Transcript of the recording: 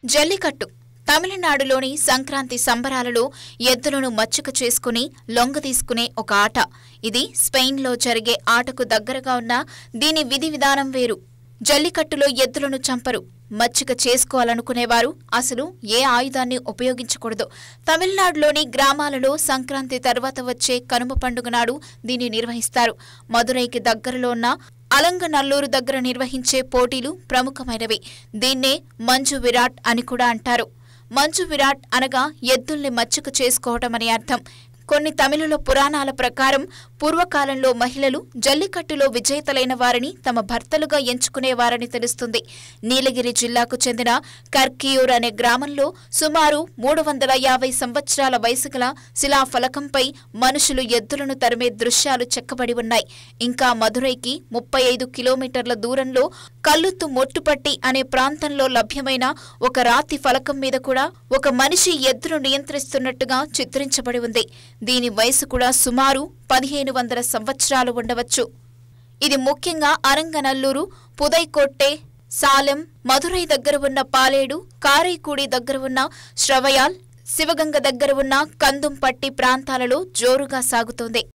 జల్లికట్టు తమిళనాడులోని సంక్రాంతి సంబరాలలో ఎద్దులను మచ్చుక చేసుకుని లొంగ తీసుకునే ఒక ఆట ఇది స్పెయిన్లో జరిగే ఆటకు దగ్గరగా ఉన్న దీని విధి విధానం వేరు జల్లికట్టులో ఎద్దులను చంపరు మచ్చిక చేసుకోవాలనుకునేవారు అసలు ఏ ఆయుధాన్ని ఉపయోగించకూడదు తమిళనాడులోని గ్రామాలలో సంక్రాంతి తర్వాత వచ్చే కనుమ పండుగ నాడు దీన్ని నిర్వహిస్తారు మదురైకి దగ్గరలో ఉన్న అలంగనల్లూరు దగ్గర నిర్వహించే పోటీలు ప్రముఖమైనవి దీన్నే మంజు విరాట్ అని కూడా అంటారు మంజు విరాట్ అనగా ఎద్దుల్ని మచ్చుక చేసుకోవటం అని అర్థం కొన్ని తమిళుల పురాణాల ప్రకారం పూర్వకాలంలో మహిళలు జల్లికట్టులో విజేతలైన వారిని తమ భర్తలుగా ఎంచుకునేవారని తెలుస్తుంది నీలగిరి జిల్లాకు చెందిన కర్కియూర్ అనే గ్రామంలో సుమారు మూడు వందల యాభై సంవత్సరాల వయసు గల శిలాఫలకంపై మనుషులు ఎద్దులను తరిమే దృశ్యాలు చెక్కబడి ఉన్నాయి ఇంకా మదురైకి ముప్పై ఐదు కిలోమీటర్ల దూరంలో కల్లుత్తు మొట్టుపట్టి అనే ప్రాంతంలో లభ్యమైన ఒక రాతి ఫలకం మీద కూడా ఒక మనిషి ఎద్దును నియంత్రిస్తున్నట్టుగా చిత్రించబడి ఉంది దీని వయసు కూడా సుమారు పదిహేను వందల సంవత్సరాలు ఉండవచ్చు ఇది ముఖ్యంగా అరంగనల్లూరు పుదైకొట్టే సాలెం మధురై దగ్గర ఉన్న పాలేడు కారైకూడి దగ్గర ఉన్న శ్రవయాల్ శివగంగ దగ్గర ఉన్న కందుంపట్టి ప్రాంతాలలో జోరుగా సాగుతోంది